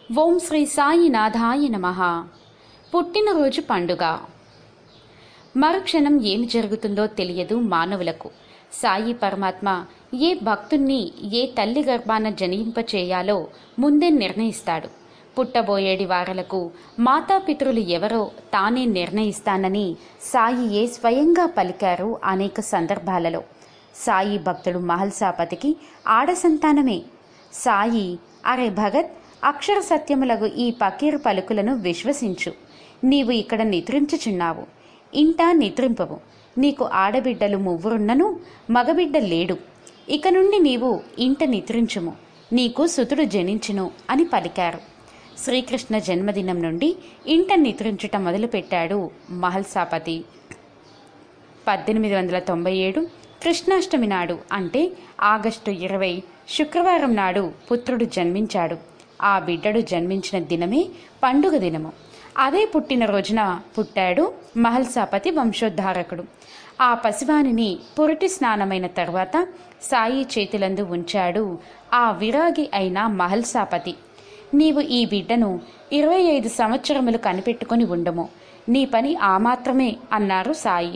ఓం శ్రీ సాయినాథాయ నమ పుట్టినరోజు పండుగ మరుక్షణం ఏమి జరుగుతుందో తెలియదు మానవులకు సాయి పరమాత్మ ఏ భక్తుణ్ణి ఏ తల్లి గర్భాన జనింపచేయాలో ముందే నిర్ణయిస్తాడు పుట్టబోయేడి వారలకు మాతాపితృలు ఎవరో తానే నిర్ణయిస్తానని సాయియే స్వయంగా పలికారు అనేక సందర్భాలలో సాయి భక్తుడు మహల్సాపతికి ఆడ సంతానమే సాయి అరే భగత్ అక్షర సత్యములకు ఈ పకీరు పలుకులను విశ్వసించు నీవు ఇక్కడ నిద్రించుచున్నావు ఇంట నిద్రింపవు నీకు ఆడబిడ్డలు మువ్వురున్నను మగబిడ్డ లేడు ఇక నుండి నీవు ఇంట నిద్రించుము నీకు సుతుడు జనించును అని పలికారు శ్రీకృష్ణ జన్మదినం నుండి ఇంట నిద్రించుట మొదలుపెట్టాడు మహల్సాపతి పద్దెనిమిది వందల తొంభై ఏడు కృష్ణాష్టమి నాడు అంటే ఆగస్టు ఇరవై శుక్రవారం నాడు పుత్రుడు జన్మించాడు ఆ బిడ్డడు జన్మించిన దినమే పండుగ దినము అదే పుట్టినరోజున పుట్టాడు మహల్సాపతి వంశోద్ధారకుడు ఆ పసివానిని పురిటి స్నానమైన తర్వాత సాయి చేతులందు ఉంచాడు ఆ విరాగి అయిన మహల్సాపతి నీవు ఈ బిడ్డను ఇరవై ఐదు సంవత్సరములు కనిపెట్టుకొని ఉండము నీ పని ఆ మాత్రమే అన్నారు సాయి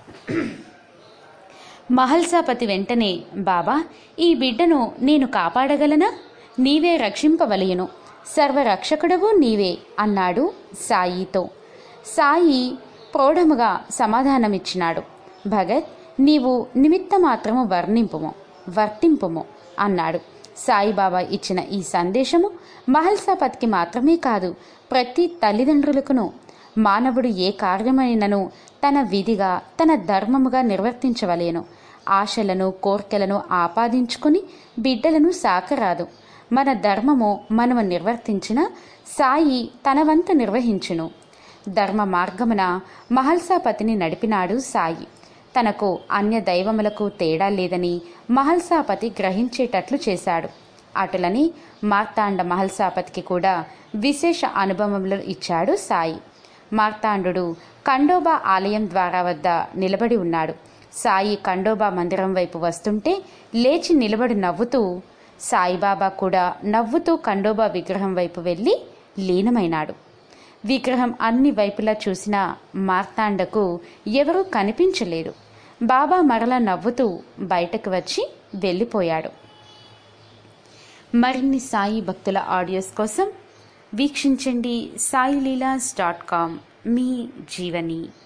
మహల్సాపతి వెంటనే బాబా ఈ బిడ్డను నేను కాపాడగలనా నీవే రక్షింపవలయను సర్వరక్షకుడవు నీవే అన్నాడు సాయితో సాయి ప్రౌఢముగా సమాధానమిచ్చినాడు భగత్ నీవు నిమిత్త మాత్రము వర్ణింపుము వర్తింపుము అన్నాడు సాయిబాబా ఇచ్చిన ఈ సందేశము మహల్సాపతికి మాత్రమే కాదు ప్రతి తల్లిదండ్రులకును మానవుడు ఏ కార్యమైనను తన విధిగా తన ధర్మముగా నిర్వర్తించవలేను ఆశలను కోర్కెలను ఆపాదించుకుని బిడ్డలను సాకరాదు మన ధర్మము మనము నిర్వర్తించిన సాయి తన వంతు నిర్వహించును ధర్మ మార్గమున మహల్సాపతిని నడిపినాడు సాయి తనకు అన్య దైవములకు తేడా లేదని మహల్సాపతి గ్రహించేటట్లు చేశాడు అటులని మార్తాండ మహల్సాపతికి కూడా విశేష అనుభవములు ఇచ్చాడు సాయి మార్తాండు ఖండోబా ఆలయం ద్వారా వద్ద నిలబడి ఉన్నాడు సాయి ఖండోబా మందిరం వైపు వస్తుంటే లేచి నిలబడి నవ్వుతూ సాయిబాబా కూడా నవ్వుతూ ఖండోబా విగ్రహం వైపు వెళ్ళి లీనమైనాడు విగ్రహం అన్ని వైపులా చూసిన మార్తాండకు ఎవరూ కనిపించలేదు బాబా మరలా నవ్వుతూ బయటకు వచ్చి వెళ్ళిపోయాడు మరిన్ని సాయి భక్తుల ఆడియోస్ కోసం వీక్షించండి సాయిలీలాస్ డాట్ కామ్ మీ జీవని